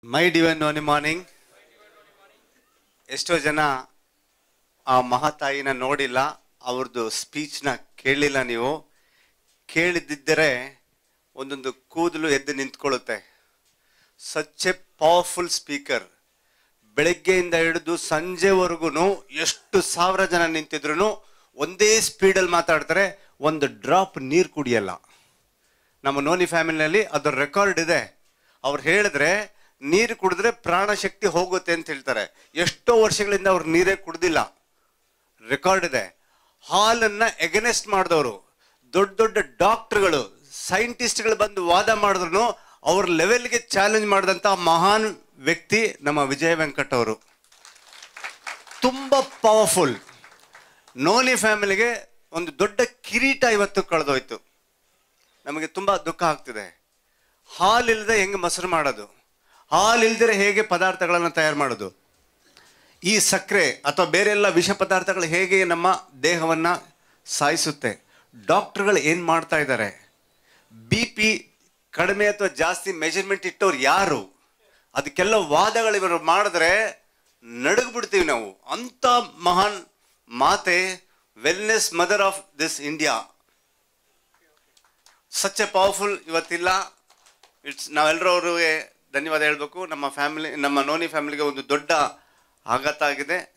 ಮೈ divine noni morning ಎಷ್ಟೋ ಜನ ಆ ಮಹಾತಾಯಿನ ನೋಡಿಲ್ಲ ಅವ್ರದ್ದು ಸ್ಪೀಚ್ನ ಕೇಳಿಲ್ಲ ನೀವು ಕೇಳಿದ್ದಿದ್ದರೆ ಒಂದೊಂದು ಕೂದಲು ಎದ್ದು ನಿಂತ್ಕೊಳ್ಳುತ್ತೆ ಸಚ್ ಎ ಪವರ್ಫುಲ್ ಸ್ಪೀಕರ್ ಬೆಳಗ್ಗೆಯಿಂದ ಹಿಡಿದು ಸಂಜೆವರೆಗೂ ಎಷ್ಟು ಸಾವಿರ ಜನ ನಿಂತಿದ್ರು ಒಂದೇ ಸ್ಪೀಡಲ್ಲಿ ಮಾತಾಡ್ತಾರೆ ಒಂದು ಡ್ರಾಪ್ ನೀರು ಕುಡಿಯಲ್ಲ ನಮ್ಮ ನೋನಿ ಫ್ಯಾಮಿಲಿನಲ್ಲಿ ಅದರ ರೆಕಾರ್ಡ್ ಇದೆ ಅವ್ರು ಹೇಳಿದ್ರೆ ನೀರು ಕುಡಿದ್ರೆ ಪ್ರಾಣ ಶಕ್ತಿ ಹೋಗುತ್ತೆ ಅಂತ ಹೇಳ್ತಾರೆ ಎಷ್ಟೋ ವರ್ಷಗಳಿಂದ ಅವ್ರು ನೀರೇ ಕುಡ್ದಿಲ್ಲ ರೆಕಾರ್ಡ್ ಇದೆ ಹಾಲನ್ನ ಎಗನೆಸ್ಟ್ ಮಾಡಿದವರು ದೊಡ್ಡ ದೊಡ್ಡ ಡಾಕ್ಟರ್ಗಳು ಸೈಂಟಿಸ್ಟ್ಗಳು ಬಂದು ವಾದ ಮಾಡಿದ್ರು ಅವ್ರ ಲೆವೆಲ್ಗೆ ಚಾಲೆಂಜ್ ಮಾಡಿದಂಥ ಮಹಾನ್ ವ್ಯಕ್ತಿ ನಮ್ಮ ವಿಜಯ ವೆಂಕಟ್ ಅವರು ತುಂಬ ಪವರ್ಫುಲ್ ನೋನಿ ಫ್ಯಾಮಿಲಿಗೆ ಒಂದು ದೊಡ್ಡ ಕಿರೀಟ ಇವತ್ತು ಕಳೆದೋಯ್ತು ನಮಗೆ ತುಂಬ ದುಃಖ ಆಗ್ತಿದೆ ಹಾಲಿಲ್ಲದೆ ಹೆಂಗೆ ಮೊಸರು ಮಾಡೋದು ಹಾಲಿಲ್ದಿರೆ ಹೇಗೆ ಪದಾರ್ಥಗಳನ್ನು ತಯಾರು ಮಾಡೋದು ಈ ಸಕ್ಕರೆ ಅಥವಾ ಬೇರೆ ಎಲ್ಲ ವಿಷ ಪದಾರ್ಥಗಳು ಹೇಗೆ ನಮ್ಮ ದೇಹವನ್ನು ಸಾಯಿಸುತ್ತೆ ಡಾಕ್ಟ್ರುಗಳು ಏನು ಮಾಡ್ತಾ ಇದ್ದಾರೆ ಬಿ ಪಿ ಕಡಿಮೆ ಅಥವಾ ಜಾಸ್ತಿ ಮೆಜರ್ಮೆಂಟ್ ಇಟ್ಟವ್ರು ಯಾರು ಅದಕ್ಕೆಲ್ಲ ವಾದಗಳು ಇವರು ಮಾಡಿದ್ರೆ ನಡಗ್ಬಿಡ್ತೀವಿ ನಾವು ಅಂಥ ಮಹಾನ್ ಮಾತೆ wellness mother of this India such a powerful ಇವತ್ತಿಲ್ಲ ಇಟ್ಸ್ ನಾವೆಲ್ಲರೂ ಅವ್ರಿಗೆ ಧನ್ಯವಾದ ಹೇಳಬೇಕು ನಮ್ಮ ಫ್ಯಾಮಿಲಿ ನಮ್ಮ ನೋನಿ ಫ್ಯಾಮಿಲಿಗೆ ಒಂದು ದೊಡ್ಡ ಆಘಾತ ಆಗಿದೆ